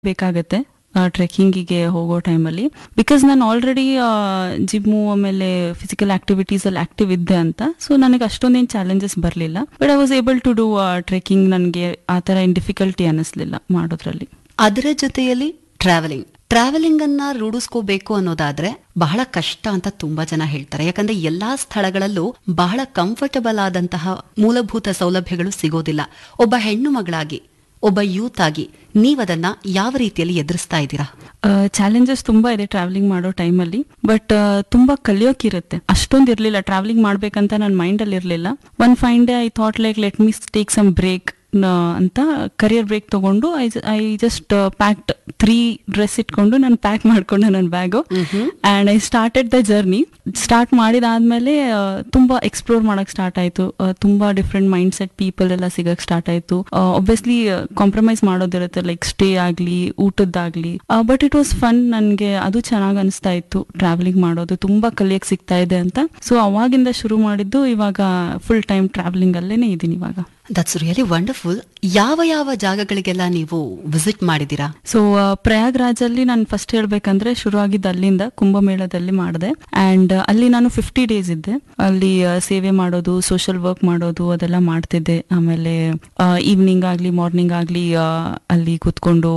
ಬೇಕಾಗತ್ತೆ ಟ್ರೆಕ್ಕಿಂಗಿಗೆ ಹೋಗೋ ಟೈಮಲ್ಲಿ ಬಿಕಾಸ್ ನಾನು ಆಲ್ರೆಡಿ ಜಿಮ್ಮು ಆಮೇಲೆ ಫಿಸಿಕಲ್ ಆಕ್ಟಿವಿಟೀಸ್ ಅಲ್ಲಿ ಆಕ್ಟಿವ್ ಇದ್ದೆ ಅಂತ ಸೊ ನನಗೆ ಅಷ್ಟೊಂದೇನು ಚಾಲೆಂಜಸ್ ಬರಲಿಲ್ಲ but I was able to do trekking ನನಗೆ ಆ ಥರ ಏನು ಡಿಫಿಕಲ್ಟಿ ಅನ್ನಿಸ್ಲಿಲ್ಲ ಮಾಡೋದ್ರಲ್ಲಿ ಅದರ ಜೊತೆಯಲ್ಲಿ ಟ್ರಾವೆಲಿಂಗ್ ಟ್ರಾವೆಲಿಂಗ್ ಅನ್ನ ರೂಢಿಸ್ಕೋಬೇಕು ಅನ್ನೋದಾದ್ರೆ ಬಹಳ ಕಷ್ಟ ಅಂತ ತುಂಬಾ ಜನ ಹೇಳ್ತಾರೆ ಯಾಕಂದ್ರೆ ಎಲ್ಲಾ ಸ್ಥಳಗಳಲ್ಲೂ ಬಹಳ ಕಂಫರ್ಟಬಲ್ ಆದಂತಹ ಮೂಲಭೂತ ಸೌಲಭ್ಯಗಳು ಸಿಗೋದಿಲ್ಲ ಒಬ್ಬ ಹೆಣ್ಣು ಮಗಳಾಗಿ ಒಬ್ಬ ಯೂತ್ ಆಗಿ ನೀವದನ್ನ ಯಾವ ರೀತಿಯಲ್ಲಿ ಎದುರಿಸ್ತಾ ಇದ್ದೀರಾ ಚಾಲೆಂಜಸ್ ತುಂಬಾ ಇದೆ ಟ್ರಾವೆಲಿಂಗ್ ಮಾಡೋ ಟೈಮಲ್ಲಿ ಬಟ್ ತುಂಬಾ ಕಲಿಯೋಕಿರುತ್ತೆ ಅಷ್ಟೊಂದು ಇರ್ಲಿಲ್ಲ ಟ್ರಾವೆಲಿಂಗ್ ಮಾಡ್ಬೇಕಂತ ನನ್ನ ಮೈಂಡ್ ಅಲ್ಲಿ ಇರ್ಲಿಲ್ಲ one fine day I thought like let me take some break ಅಂತ ಕರಿಯರ್ ಬ್ರೇಕ್ ತಗೊಂಡು I I just packed three dress ಇಟ್ಕೊಂಡು ನಾನು ಪ್ಯಾಕ್ ಮಾಡ್ಕೊಂಡೆ ನನ್ನ bag and I started the journey start ಮಾಡಿದಾದ್ಮೇಲೆ ಆ, ತುಂಬಾ ಎಕ್ಸ್ಪ್ಲೋರ್ ಮಾಡಕ್ ಸ್ಟಾರ್ಟ್ ಆಯ್ತು ಆ, ತುಂಬಾ ಡಿಫ್ರೆಂಟ್ ಮೈಂಡ್ ಸೆಟ್ ಪೀಪಲ್ ಎಲ್ಲ ಸಿಗಕ್ ಸ್ಟಾರ್ಟ್ ಆಯ್ತು ಒಬ್ವಿಯಸ್ಲಿ ಕಾಂಪ್ರಮೈಸ್ ಮಾಡೋದಿರುತ್ತೆ ಲೈಕ್ ಸ್ಟೇ ಆಗ್ಲಿ ಊಟದ್ದಾಗ್ಲಿ ಬಟ್ ಇಟ್ ವಾಸ್ ಫನ್ ನನ್ಗೆ ಅದು ಚೆನ್ನಾಗ್ ಅನಿಸ್ತಾ ಇತ್ತು ಟ್ರಾವೆಲಿಂಗ್ ಮಾಡೋದು ತುಂಬಾ ಕಲಿಯಕ್ ಸಿಗ್ತಾ ಇದೆ ಅಂತ ಸೊ ಅವಾಗಿಂದ ಶುರು ಮಾಡಿದ್ದು ಇವಾಗ ಫುಲ್ ಟೈಮ್ ಟ್ರಾವೆಲಿಂಗ್ ಅಲ್ಲೇನೆ ಇದೀನಿ ಇವಾಗ ದಟ್ಸ್ ರಿಯಲಿ ವಂಡರ್ಫುಲ್ ಯಾವ ಯಾವ ಜಾಗಗಳಿಗೆಲ್ಲ ನೀವು ವಿಸಿಟ್ ಮಾಡಿದ್ದೀರಾ ಸೊ ಪ್ರಯಾಗ್ರಾಜ್ ಅಲ್ಲಿ ನಾನು ಫಸ್ಟ್ ಹೇಳ್ಬೇಕಂದ್ರೆ ಶುರು ಆಗಿದ್ದು ಅಲ್ಲಿಂದ ಕುಂಭಮೇಳದಲ್ಲಿ ಮಾಡಿದೆ ಅಂಡ್ ಅಲ್ಲಿ ನಾನು ಫಿಫ್ಟಿ ಡೇಸ್ ಇದ್ದೆ ಅಲ್ಲಿ ಆ, ಸೇವೆ ಮಾಡೋದು ಸೋಷಿಯಲ್ ವರ್ಕ್ ಮಾಡೋದು ಅದೆಲ್ಲ ಮಾಡ್ತಿದ್ದೆ ಆಮೇಲೆ ಈವ್ನಿಂಗ್ ಆಗ್ಲಿ ಮಾರ್ನಿಂಗ್ ಆಗ್ಲಿ ಆ, ಅಲ್ಲಿ ಕೂತ್ಕೊಂಡು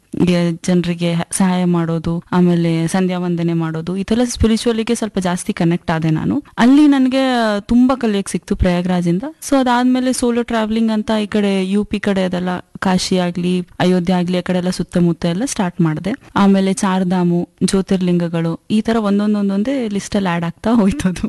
ಜನರಿಗೆ ಸಹಾಯ ಮಾಡೋದು ಆಮೇಲೆ ಸಂಧ್ಯಾ ವಂದನೆ ಮಾಡೋದು ಇದೆಲ್ಲ ಸ್ಪಿರಿಚುವಲಿಗೆ ಸ್ವಲ್ಪ ಜಾಸ್ತಿ ಕನೆಕ್ಟ್ ಆದೆ ನಾನು ಅಲ್ಲಿ ನನಗೆ ತುಂಬಾ ಕಲಿಯಕ್ ಸಿಕ್ತು ಪ್ರಯಾಗ್ರಾಜಿಂದ ಸೊ ಅದಾದ್ಮೇಲೆ ಸೋಲೋ ಟ್ರಾವೆಲಿಂಗ್ ಅಂತ ಈ ಕಡೆ ಯು ಪಿ ಕಡೆ ಅದೆಲ್ಲ ಕಾಶಿ ಆಗ್ಲಿ ಅಯೋಧ್ಯೆ ಆಗ್ಲಿ ಆ ಕಡೆ ಎಲ್ಲ ಸುತ್ತಮುತ್ತ ಎಲ್ಲ ಸ್ಟಾರ್ಟ್ ಮಾಡಿದೆ ಆಮೇಲೆ ಚಾರ್ಧಾಮು ಜ್ಯೋತಿರ್ಲಿಂಗಗಳು ಈ ತರ ಒಂದೊಂದೊಂದೊಂದೇ ಲಿಸ್ಟ್ ಅಲ್ಲಿ ಆಡ್ ಆಗ್ತಾ ಹೋಯ್ತದು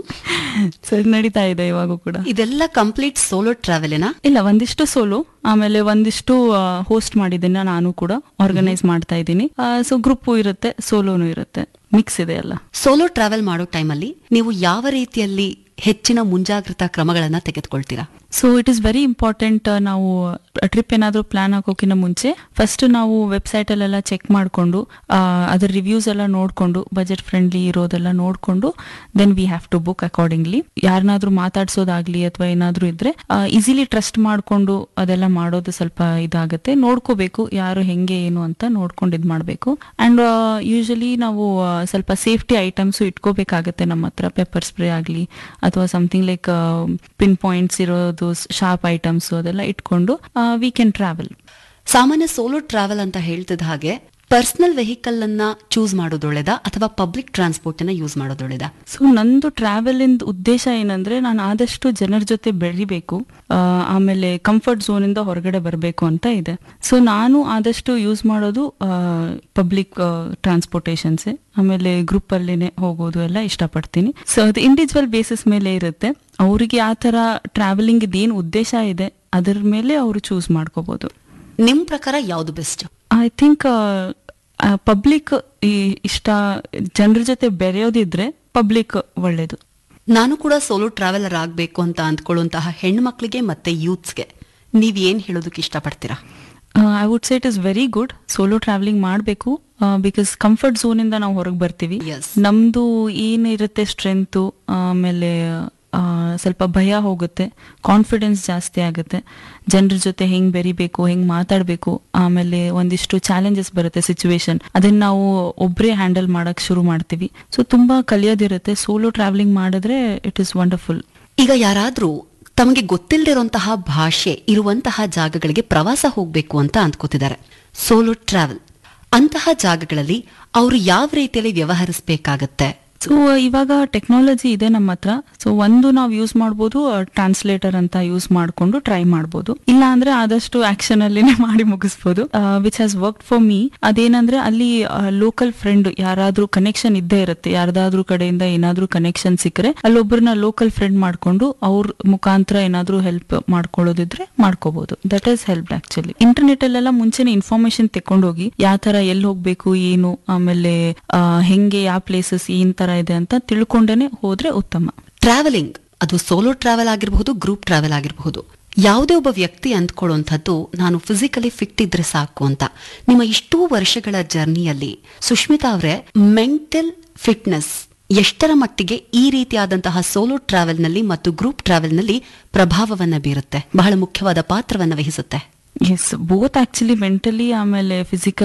ಸರಿ ನಡೀತಾ ಇದೆ ಇವಾಗೂ ಕೂಡ ಇದೆಲ್ಲ ಕಂಪ್ಲೀಟ್ ಸೋಲೋ ಟ್ರಾವೆಲಿನ ಇಲ್ಲ ಒಂದಿಷ್ಟು ಸೋಲೋ ಆಮೇಲೆ ಒಂದಿಷ್ಟು ಹೋಸ್ಟ್ ಮಾಡಿದ್ದೀನಿ ನಾನು ಕೂಡ ಆರ್ಗನೈಸ್ ಮಾಡ್ತಾ ಇದ್ದೀನಿ ಸೊ ಗ್ರೂಪ್ ಇರುತ್ತೆ ಸೋಲೋನು ಇರುತ್ತೆ ಮಿಕ್ಸ್ ಇದೆ ಎಲ್ಲ ಸೋಲೋ ಟ್ರಾವೆಲ್ ಮಾಡೋ ಟೈಮಲ್ಲಿ ನೀವು ಯಾವ ರೀತಿಯಲ್ಲಿ ಹೆಚ್ಚಿನ ಮುಂಜಾಗ್ರತಾ ಕ್ರಮಗಳನ್ನ ತೆಗೆದುಕೊಳ್ತೀರಾ so it is very important ನಾವು ಟ್ರಿಪ್ ಏನಾದರೂ ಪ್ಲಾನ್ ಹಾಕೋಕಿನ ಮುಂಚೆ ಫಸ್ಟ್ ನಾವು ವೆಬ್ಸೈಟ್ ಅಲ್ಲೆಲ್ಲ ಚೆಕ್ ಮಾಡಿಕೊಂಡು ಅದ್ರ ರಿವ್ಯೂಸ್ ಎಲ್ಲ ನೋಡಿಕೊಂಡು ಬಜೆಟ್ ಫ್ರೆಂಡ್ಲಿ ಇರೋದೆಲ್ಲ ನೋಡಿಕೊಂಡು then we have to book accordingly ಯಾರನ್ನಾದ್ರೂ ಮಾತಾಡ್ಸೋದಾಗ್ಲಿ ಅಥವಾ ಏನಾದ್ರೂ ಇದ್ರೆ ಈಸಿಲಿ ಟ್ರಸ್ಟ್ ಮಾಡಿಕೊಂಡು ಅದೆಲ್ಲ ಮಾಡೋದು ಸ್ವಲ್ಪ ಇದಾಗುತ್ತೆ ನೋಡ್ಕೋಬೇಕು ಯಾರು ಹೆಂಗೆ ಏನು ಅಂತ ನೋಡ್ಕೊಂಡು ಇದು ಮಾಡಬೇಕು ಅಂಡ್ ಯೂಶಲಿ ನಾವು ಆ, ಸ್ವಲ್ಪ ಸೇಫ್ಟಿ ಐಟಮ್ಸ್ ಇಟ್ಕೋಬೇಕಾಗತ್ತೆ ನಮ್ಮ ಹತ್ರ ಪೆಪ್ಪರ್ ಸ್ಪ್ರೇ ಆಗಲಿ ಅಥವಾ ಸಮಥಿಂಗ್ ಲೈಕ್ ಪಿನ್ ಪಾಯಿಂಟ್ಸ್ ಇರೋದು ಶಾರ್ಪ್ ಐಟಮ್ಸ್ ಅದೆಲ್ಲ ಇಟ್ಕೊಂಡು ವಿ ಕ್ಯಾನ್ ಟ್ರಾವೆಲ್ ಸಾಮಾನ್ಯ ಸೋಲೋ ಟ್ರಾವೆಲ್ ಅಂತ ಹೇಳ್ತಿದ್ದ ಹಾಗೆ ಪರ್ಸನಲ್ ವೆಹಿಕಲ್ ಅನ್ನ ಚೂಸ್ ಮಾಡೋದೊಳ್ಳೆದಾ ಅಥವಾ ಪಬ್ಲಿಕ್ ಟ್ರಾನ್ಸ್ಪೋರ್ಟ್ ಅನ್ನ ಯೂಸ್ ಮಾಡೋದೊಳ್ಳೆದಾ ಸೊ ನಂದು ಟ್ರಾವೆಲ್ ಇಂದ ಉದ್ದೇಶ ಏನಂದ್ರೆ ನಾನು ಆದಷ್ಟು ಜನರ ಜೊತೆ ಬೆಳಿಬೇಕು ಆ, ಆಮೇಲೆ ಕಂಫರ್ಟ್ ಝೋನ್ ಇಂದ ಹೊರಗಡೆ ಬರಬೇಕು ಅಂತ ಇದೆ ಸೊ ನಾನು ಆದಷ್ಟು ಯೂಸ್ ಮಾಡೋದು ಪಬ್ಲಿಕ್ ಟ್ರಾನ್ಸ್ಪೋರ್ಟೇಷನ್ಸ್ ಆಮೇಲೆ ಗ್ರೂಪ್ ಅಲ್ಲಿನೇ ಹೋಗೋದು ಎಲ್ಲ ಇಷ್ಟಪಡ್ತೀನಿ ಸೊ ಅದು ಇಂಡಿವಿಜುವಲ್ ಬೇಸಿಸ್ ಮೇಲೆ ಇರುತ್ತೆ ಅವರಿಗೆ ಆ ತರ ಟ್ರಾವೆಲಿಂಗ್ ಏನು ಉದ್ದೇಶ ಇದೆ ಅದರ ಮೇಲೆ ಅವರು ಚೂಸ್ ಮಾಡ್ಕೋಬಹುದು ನಿಮ್ ಪ್ರಕಾರ ಯಾವ್ದು ಬೆಸ್ಟ್ ಐ ಥಿಂಕ್ ಪಬ್ಲಿಕ್ ಇಷ್ಟ ಜನರ ಜೊತೆ ಬೆರೆಯೋದಿದ್ರೆ ಪಬ್ಲಿಕ್ ಒಳ್ಳೇದು ನಾನು ಕೂಡ ಸೋಲೋ ಟ್ರಾವೆಲರ್ ಆಗ್ಬೇಕು ಅಂತ ಅಂದ್ಕೊಳ್ಳುವಂತಹ ಹೆಣ್ಣು ಮಕ್ಕಳಿಗೆ ಮತ್ತೆ ಯೂತ್ಸ್ಗೆ ನೀವ್ ಏನ್ ಹೇಳೋದಕ್ಕೆ ಇಷ್ಟಪಡ್ತೀರಾ I would say it is very good solo travelling ಮಾಡಬೇಕು ಬಿಕಾಸ್ ಕಂಫರ್ಟ್ ಝೋನ್ ಇಂದ ನಾವು ಹೊರಗೆ ಬರ್ತೀವಿ Yes. ನಮ್ದು ಏನಿರುತ್ತೆ ಸ್ಟ್ರೆಂತು ಆಮೇಲೆ ಆ, ಸ್ವಲ್ಪ ಭಯ ಹೋಗುತ್ತೆ ಕಾನ್ಫಿಡೆನ್ಸ್ ಜಾಸ್ತಿ ಆಗುತ್ತೆ ಜನರ ಜೊತೆ ಹೆಂಗ್ ಬೆರಿಬೇಕು ಹೆಂಗ್ ಮಾತಾಡಬೇಕು ಆಮೇಲೆ ಒಂದಿಷ್ಟು ಚಾಲೆಂಜಸ್ ಬರುತ್ತೆ ಸಿಚುವೇಶನ್ ಅದನ್ನ ನಾವು ಒಬ್ಬರೇ ಹ್ಯಾಂಡಲ್ ಮಾಡಕ್ ಶುರು ಮಾಡ್ತೀವಿ ಸೊ ತುಂಬಾ ಕಲಿಯೋದಿರುತ್ತೆ ಸೋಲೋ ಟ್ರಾವೆಲಿಂಗ್ ಮಾಡಿದ್ರೆ ಇಟ್ ಇಸ್ ವಂಡರ್ಫುಲ್ ಈಗ ಯಾರಾದ್ರೂ ತಮಗೆ ಗೊತ್ತಿಲ್ಲದಿರುವಂತಹ ಭಾಷೆ ಇರುವಂತಹ ಜಾಗಗಳಿಗೆ ಪ್ರವಾಸ ಹೋಗ್ಬೇಕು ಅಂತ ಅಂದ್ಕೋತಿದ್ದಾರೆ ಸೋಲೋ ಟ್ರಾವೆಲ್ ಅಂತಹ ಜಾಗಗಳಲ್ಲಿ ಅವರು ಯಾವ ರೀತಿಯಲ್ಲಿ ವ್ಯವಹರಿಸಬೇಕಾಗತ್ತೆ ಸೊ ಇವಾಗ ಟೆಕ್ನಾಲಜಿ ಇದೆ ನಮ್ಮ ಹತ್ರ ಸೊ ಒಂದು ನಾವು ಯೂಸ್ ಮಾಡ್ಬೋದು ಟ್ರಾನ್ಸ್ಲೇಟರ್ ಅಂತ ಯೂಸ್ ಮಾಡ್ಕೊಂಡು ಟ್ರೈ ಮಾಡ್ಬೋದು ಇಲ್ಲ ಅಂದ್ರೆ ಆದಷ್ಟು ಆಕ್ಷನ್ ಅಲ್ಲಿನೇ ಮಾಡಿ ಮುಗಿಸ್ಬೋದು which has work for me ಅದೇನಂದ್ರೆ ಅಲ್ಲಿ ಲೋಕಲ್ ಫ್ರೆಂಡ್ ಯಾರಾದ್ರೂ ಕನೆಕ್ಷನ್ ಇದ್ದೇ ಇರುತ್ತೆ ಯಾರ್ದಾದ್ರೂ ಕಡೆಯಿಂದ ಏನಾದ್ರೂ ಕನೆಕ್ಷನ್ ಸಿಕ್ಕರೆ ಅಲ್ಲೊಬ್ಬರನ್ನ ಲೋಕಲ್ ಫ್ರೆಂಡ್ ಮಾಡ್ಕೊಂಡು ಅವ್ರ ಮುಖಾಂತರ ಏನಾದ್ರೂ ಹೆಲ್ಪ್ ಮಾಡ್ಕೊಳ್ಳೋದಿದ್ರೆ ಮಾಡ್ಕೋಬಹುದು that is help actually internet ಅಲ್ಲೆಲ್ಲ ಮುಂಚೆನೆ ಇನ್ಫಾರ್ಮೇಶನ್ ತೆಕೊಂಡೋಗಿ ಯಾವ ತರ ಎಲ್ಲಿ ಹೋಗ್ಬೇಕು ಏನು ಆಮೇಲೆ ಆ, ಹೆಂಗೆ ಯಾವ ಪ್ಲೇಸಸ್ ಏನ್ ತರ ಇದೆ ಅಂತ ತಿಳ್ಕೊಂಡೇನೆ ಹೋದ್ರೆ ಉತ್ತಮ ಟ್ರಾವೆಲಿಂಗ್ ಅದು ಸೋಲೋ ಟ್ರಾವೆಲ್ ಆಗಿರಬಹುದು ಗ್ರೂಪ್ ಟ್ರಾವೆಲ್ ಆಗಿರಬಹುದು ಯಾವುದೇ ಒಬ್ಬ ವ್ಯಕ್ತಿ ಅಂದ್ಕೊಳ್ಳುವಂಥದ್ದು ನಾನು ಫಿಸಿಕಲಿ ಫಿಟ್ ಇದ್ರೆ ಸಾಕು ಅಂತ ನಿಮ್ಮ ಇಷ್ಟೂ ವರ್ಷಗಳ ಜರ್ನಿಯಲ್ಲಿ ಸುಷ್ಮಿತಾ ಅವರೇ ಮೆಂಟಲ್ ಫಿಟ್ನೆಸ್ ಎಷ್ಟರ ಮಟ್ಟಿಗೆ ಈ ರೀತಿಯಾದಂತಹ ಸೋಲೋ ಟ್ರಾವೆಲ್ನಲ್ಲಿ ಮತ್ತು ಗ್ರೂಪ್ ಟ್ರಾವೆಲ್ನಲ್ಲಿ ಪ್ರಭಾವವನ್ನ ಬೀರುತ್ತೆ ಬಹಳ ಮುಖ್ಯವಾದ ಪಾತ್ರವನ್ನ ವಹಿಸುತ್ತೆ ಎಸ್ ಬೋತ್ ಆಕ್ಚುಲಿ ಮೆಂಟಲಿ ಆಮೇಲೆ ಫಿಸಿಕಲ್